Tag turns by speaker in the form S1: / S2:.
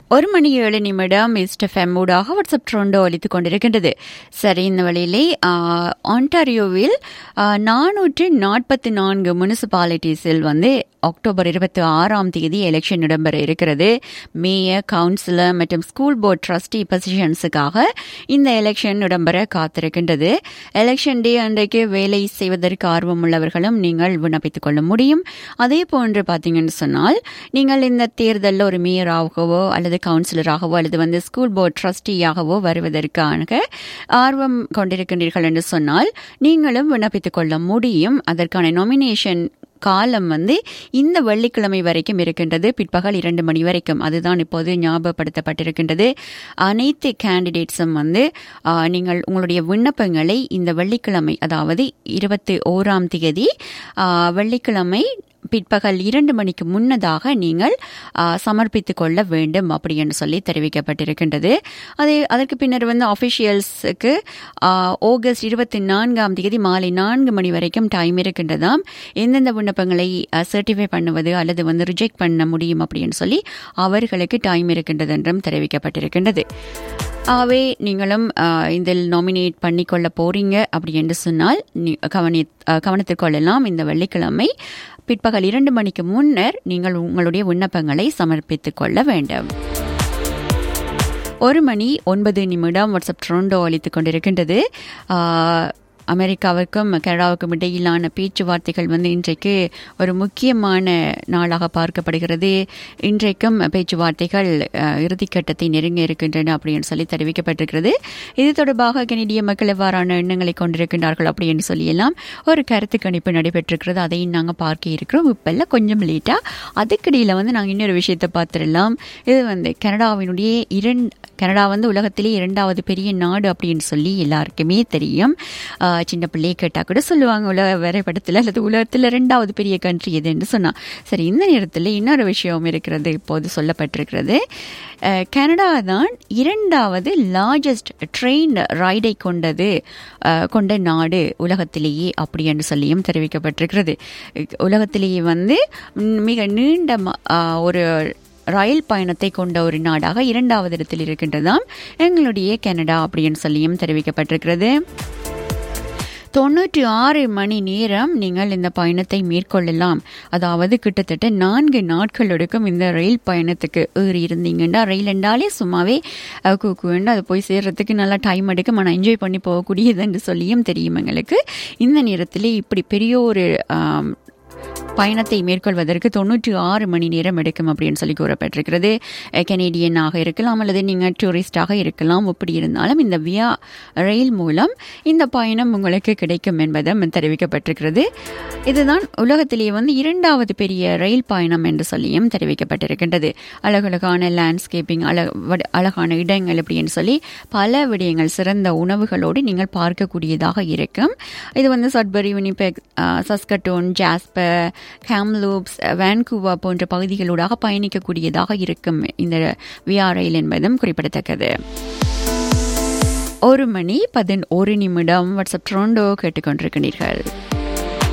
S1: ஒரு மணி ஏழு நிமிடம் மிஸ்டர் ஃபெம்மூடாக வாட்ஸ்அப் ட்ரோண்டோ அளித்துக் கொண்டிருக்கின்றது சரி இந்த வழியிலே ஆஹ், ஆன்டாரியோவில் நானூற்று நாற்பத்தி நான்கு முனிசிபாலிட்டிஸில் வந்து அக்டோபர் இருபத்தி ஆறாம் தேதி எலெக்ஷன் இடம்பெற இருக்கிறது மேயர் கவுன்சிலர் மற்றும் ஸ்கூல் போர்ட் ட்ரஸ்டி பொசிஷன்ஸுக்காக இந்த எலெக்ஷன் இடம்பெற காத்திருக்கின்றது எலெக்ஷன் டே அன்றைக்கு வேலை செய்வதற்கு ஆர்வம் உள்ளவர்களும் நீங்கள் விண்ணப்பித்துக் கொள்ள முடியும் அதே போன்று பார்த்தீங்கன்னு சொன்னால் நீங்கள் இந்த தேர்தலில் ஒரு மேயராகவோ அல்லது கவுன்சிலராகவோ அல்லது வந்து ஸ்கூல் போர்ட் ட்ரஸ்டியாகவோ வருவதற்கான ஆர்வம் கொண்டிருக்கின்றீர்கள் என்று சொன்னால் நீங்களும் விண்ணப்பித்துக் கொள்ள முடியும் அதற்கான நாமினேஷன் காலம் வந்து இந்த வெள்ளிக்கிழமை வரைக்கும் இருக்கின்றது பிற்பகல் இரண்டு மணி வரைக்கும் அதுதான் இப்போது ஞாபகப்படுத்தப்பட்டிருக்கின்றது அனைத்து கேண்டிடேட்ஸும் வந்து ஆ, நீங்கள் உங்களுடைய விண்ணப்பங்களை இந்த வெள்ளிக்கிழமை அதாவது இருபத்தி ஓராம் தேதி ஆ, வெள்ளிக்கிழமை பிற்பகல் இரண்டு மணிக்கு முன்னதாக நீங்கள் ஆ, சமர்ப்பித்துக் கொள்ள வேண்டும் அப்படி என்று சொல்லி தெரிவிக்கப்பட்டிருக்கின்றது அதே அதற்கு பின்னர் வந்து அஃபிஷியல்ஸுக்கு ஆகஸ்ட் இருபத்தி நான்காம் தேதி மாலை நான்கு மணி வரைக்கும் டைம் இருக்கின்றதாம் எந்தெந்த விண்ணப்பங்களை சர்டிஃபை பண்ணுவது அல்லது வந்து ரிஜெக்ட் பண்ண முடியும் அப்படின்னு சொல்லி அவர்களுக்கு டைம் இருக்கின்றது என்றும் தெரிவிக்கப்பட்டிருக்கின்றது ஆகவே நீங்களும் ஆஹ், இதில் நாமினேட் பண்ணிக்கொள்ள போறீங்க அப்படி என்று சொன்னால் நீ- கவனி ஆஹ், கவனத்தில் கொள்ளலாம் இந்த வெள்ளிக்கிழமை பிற்பகல் இரண்டு மணிக்கு முன்னர் நீங்கள் உங்களுடைய விண்ணப்பங்களை சமர்ப்பித்துக் கொள்ள வேண்டும் ஒரு மணி ஒன்பது நிமிடம் வாட்ஸ்அப் ட்ரோண்டோ அளித்துக் கொண்டிருக்கின்றது ஆஹ், அமெரிக்காவுக்கும் கனடாவுக்கும் இடையிலான பேச்சுவார்த்தைகள் வந்து இன்றைக்கு ஒரு முக்கியமான நாளாக பார்க்கப்படுகிறது இன்றைக்கும் பேச்சுவார்த்தைகள் அஹ், இறுதிக்கட்டத்தை நெருங்க இருக்கின்றன அப்படின்னு சொல்லி தெரிவிக்கப்பட்டிருக்கிறது இது தொடர்பாக கனடிய மக்கள் எவ்வாறான எண்ணங்களை கொண்டிருக்கின்றார்கள் அப்படின்னு சொல்லியெல்லாம் ஒரு கருத்து கணிப்பு நடைபெற்றிருக்கிறது அதையும் நாங்கள் பார்க்க இருக்கிறோம் இப்பெல்லாம் கொஞ்சம் லேட்டாக அதுக்கிடையில் வந்து நாங்கள் இன்னொரு விஷயத்தை பார்த்துடலாம் இது வந்து கனடாவினுடைய இரண்டு கனடா வந்து உலகத்திலே இரண்டாவது பெரிய நாடு அப்படின்னு சொல்லி எல்லாருக்குமே தெரியும் ஆஹ் சின்ன பிள்ளையை கேட்டால் கூட சொல்லுவாங்க உலக வரைபடத்தில் அல்லது உலகத்தில் இரண்டாவது பெரிய கண்ட்ரி எதுன்னு சொன்னா சரி இந்த நேரத்தில் இன்னொரு விஷயம் இருக்கிறது இப்போது சொல்லப்பட்டிருக்கிறது அஹ் கனடா தான் இரண்டாவது லார்ஜஸ்ட் ட்ரெயின் ரைடை கொண்டது அஹ் கொண்ட நாடு உலகத்திலேயே அப்படி என்று சொல்லியும் தெரிவிக்கப்பட்டிருக்கிறது உலகத்திலேயே வந்து ம், மிக நீண்ட ம- ஆஹ் ஒரு ரயில் பயணத்தை கொண்ட ஒரு நாடாக இரண்டாவது இடத்தில் இருக்கின்றதாம் எங்களுடைய கனடா அப்படின்னு சொல்லியும் தெரிவிக்கப்பட்டிருக்கிறது தொண்ணூற்றி ஆறு மணி நேரம் நீங்கள் இந்த பயணத்தை மேற்கொள்ளலாம் அதாவது கிட்டத்தட்ட நான்கு நாட்கள் எடுக்கும் இந்த ரயில் பயணத்துக்கு ஏறி இருந்தீங்கன்னா ரயில் என்றாலே சும்மாவே அஹ், கூக்குண்டு அது போய் சேர்றதுக்கு நல்லா டைம் எடுக்கும் ஆனால் என்ஜாய் பண்ணி போகக்கூடியது என்று சொல்லியும் தெரியும் எங்களுக்கு இந்த நேரத்தில் இப்படி பெரிய ஒரு ஆம், பயணத்தை மேற்கொள்வதற்கு தொண்ணூற்றி ஆறு மணி நேரம் எடுக்கும் அப்படின்னு சொல்லி கூறப்பட்டிருக்கிறது அஹ், கனேடியனாக இருக்கலாம் அல்லது நீங்கள் டூரிஸ்டாக இருக்கலாம் எப்படி இருந்தாலும் இந்த வியா ரயில் மூலம் இந்த பயணம் உங்களுக்கு கிடைக்கும் என்பதும் தெரிவிக்கப்பட்டிருக்கிறது இதுதான் உலகத்திலேயே வந்து இரண்டாவது பெரிய ரயில் பயணம் என்று சொல்லியும் தெரிவிக்கப்பட்டிருக்கின்றது அழகழகான லேண்ட்ஸ்கேப்பிங் அழ வட- அழகான இடங்கள் அப்படின்னு சொல்லி பல விடயங்கள் சிறந்த உணவுகளோடு நீங்கள் பார்க்கக்கூடியதாக இருக்கும் இது வந்து Sudbury Winnipeg Saskatoon Jasper Kamloops Vancouver போன்ற பகுதிகளூடாக பயணிக்கக்கூடியதாக இருக்கும் இந்த விஆர் ரயில் என்பதும் குறிப்பிடத்தக்கது ஒரு மணி பதினோரு நிமிடம் வாட்ஸ்அப் ட்ரோண்டோ கேட்டுக்கொண்டிருக்கிறீர்கள்